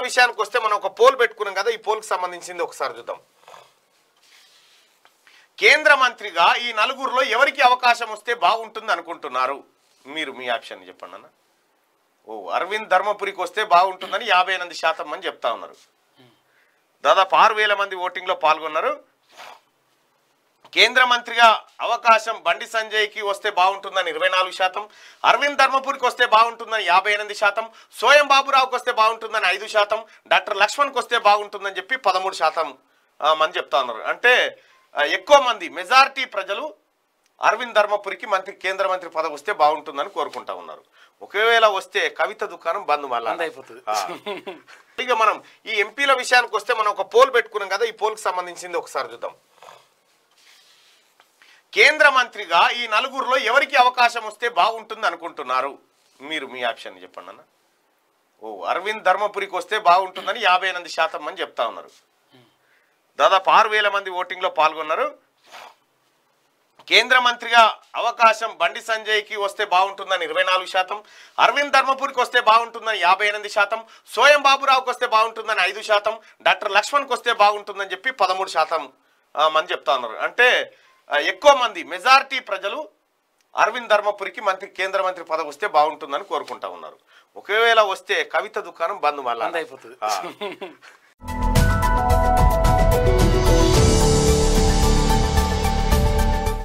విషయానికి వస్తే మనం ఒక పోల్ పెట్టుకున్నాం కదా ఈ పోల్కి సంబంధించింది ఒకసారి చూద్దాం కేంద్ర మంత్రిగా ఈ నలుగురిలో ఎవరికి అవకాశం వస్తే బాగుంటుంది అనుకుంటున్నారు మీరు మీ ఆప్షన్ చెప్పండి అన్న ఓ అరవింద్ ధర్మపురికి వస్తే బాగుంటుందని యాభై ఎనిమిది శాతం మంది చెప్తా ఉన్నారు దాదాపు ఆరు వేల మంది ఓటింగ్లో పాల్గొన్నారు కేంద్ర మంత్రిగా అవకాశం బండి సంజయ్కి వస్తే బాగుంటుందని ఇరవై నాలుగు శాతం అరవింద్ ధర్మపురికి వస్తే బాగుంటుందని యాభై ఎనిమిది శాతం సోయం బాబురావుకి వస్తే బాగుంటుందని ఐదు శాతం డాక్టర్ లక్ష్మణ్కి వస్తే బాగుంటుందని చెప్పి పదమూడు శాతం ఆ, మంది చెప్తా ఉన్నారు అంటే ఆ, ఎక్కువ మంది మెజారిటీ ప్రజలు అరవింద్ ధర్మపురికి మంత్రి కేంద్ర మంత్రి పదవి వస్తే బాగుంటుందని కోరుకుంటా ఉన్నారు ఒకవేళ వస్తే కవిత దుకాణం బంద్ మళ్ళా బంద్ అయిపోతుంది. ఆ. ఇక మనం ఈ ఎంపీల విషయానికి వస్తే మనం ఒక పోల్ పెట్టుకున్నాం కదా ఈ పోల్కి సంబంధించింది ఒకసారి చూద్దాం కేంద్ర మంత్రిగా ఈ నలుగురిలో ఎవరికి అవకాశం వస్తే బాగుంటుంది అనుకుంటున్నారు మీరు మీ ఆప్షన్ చెప్పండి అన్న ఓ అరవింద్ ధర్మపురికి వస్తే బాగుంటుందని యాభై ఎనిమిది శాతం మంది చెప్తా ఉన్నారు దాదాపు ఆరు వేల మంది ఓటింగ్లో పాల్గొన్నారు కేంద్ర మంత్రిగా అవకాశం బండి సంజయ్కి వస్తే బాగుంటుందని ఇరవై నాలుగు శాతం అరవింద్ ధర్మపురికి వస్తే బాగుంటుందని యాభై ఎనిమిది శాతం సోయం బాబురావుకి వస్తే బాగుంటుందని ఐదు శాతం డాక్టర్ లక్ష్మణ్కి వస్తే బాగుంటుందని చెప్పి పదమూడు శాతం ఆ, మంది చెప్తా ఉన్నారు అంటే ఆ, ఎక్కువ మంది మెజారిటీ ప్రజలు అరవింద్ ధర్మపురికి మంత్రి కేంద్ర మంత్రి పదవి వస్తే బాగుంటుందని కోరుకుంటా ఉన్నారు ఒకవేళ వస్తే కవిత దుకాణం బంద్ మళ్ళా బంద్ అయిపోతుంది ఆ.